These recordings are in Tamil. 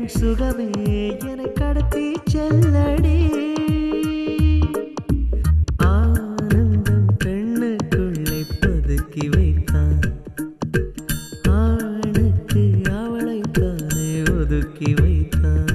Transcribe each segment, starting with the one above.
சுகமே என்னை கடத்தி செல்லடி ஆனந்தம் பெண்ணுக்குள்ளே பதுக்கி வைத்தான் ஆணுக்கு அவளை தானே ஒதுக்கி வைத்தான்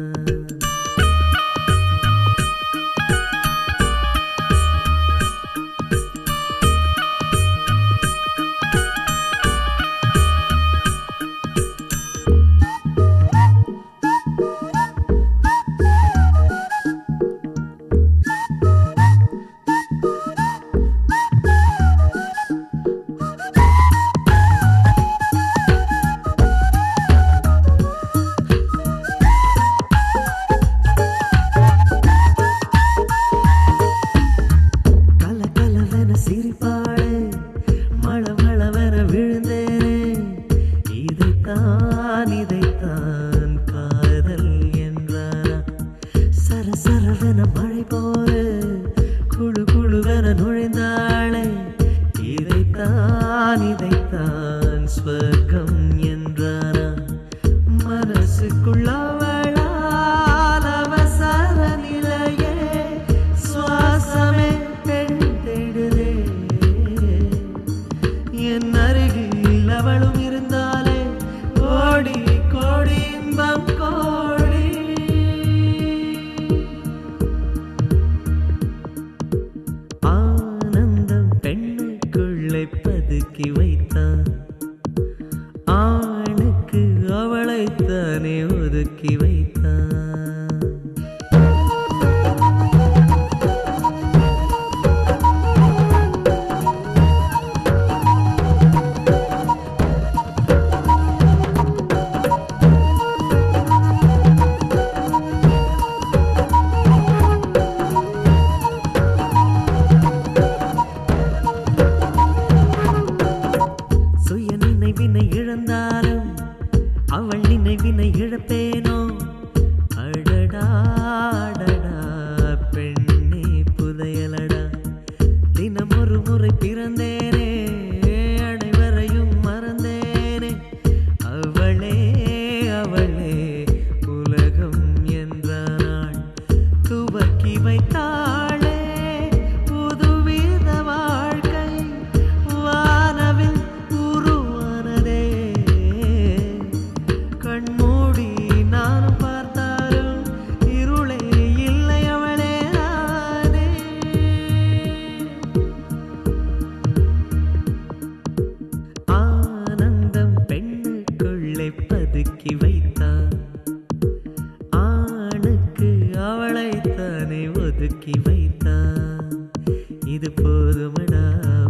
கல கலவென சிரிப்பாடு மழ மழவென விழுந்தேனே இதைத்தான் இதைத்தான் காதல் என்றானா சர சரவென மழை போல குழு குழுவென நுழைந்தாளே இதைத்தான் இதைத்தான் ஸ்வர்க்கம் என்றானா மனசுக்குள்ளவளால் அவசர நிலையே சுவாசமே பெண் தேடுதே என் அருகில் அவளும் இருந்தாலே கோடி கோடி இன்பம் கோடி ஆனந்தம் பெண்ணுக்குள்ளே பதுக்கி வைத்தான் ஆணுக்கு அவளைத்தானே ஒதுக்கி வைத்தான் சுய நினைவினை இழந்தாலும் அவள் நினைவினை இழப்பேனோ அடடா அடடா பெண்ணே புதையலடா தினம் ஒரு முறை பிறந்தேனே அனைவரையும் மறந்தேனே அவளே அவளே உலகம் என்றாள் துவக்கி வைத்தாளே புதுவித வாழ்க்கை வானவில் உருவானதே கண்மூடி நானும் பார்த்தாலும் இருளே இல்லை அவளே நானே ஆனந்தம் பெண்ணுக்குள்ளே பதுக்கி வைத்தான் ஆணுக்கு அவளைத்தானே ஒதுக்கி வைத்தான் இது போதுமடா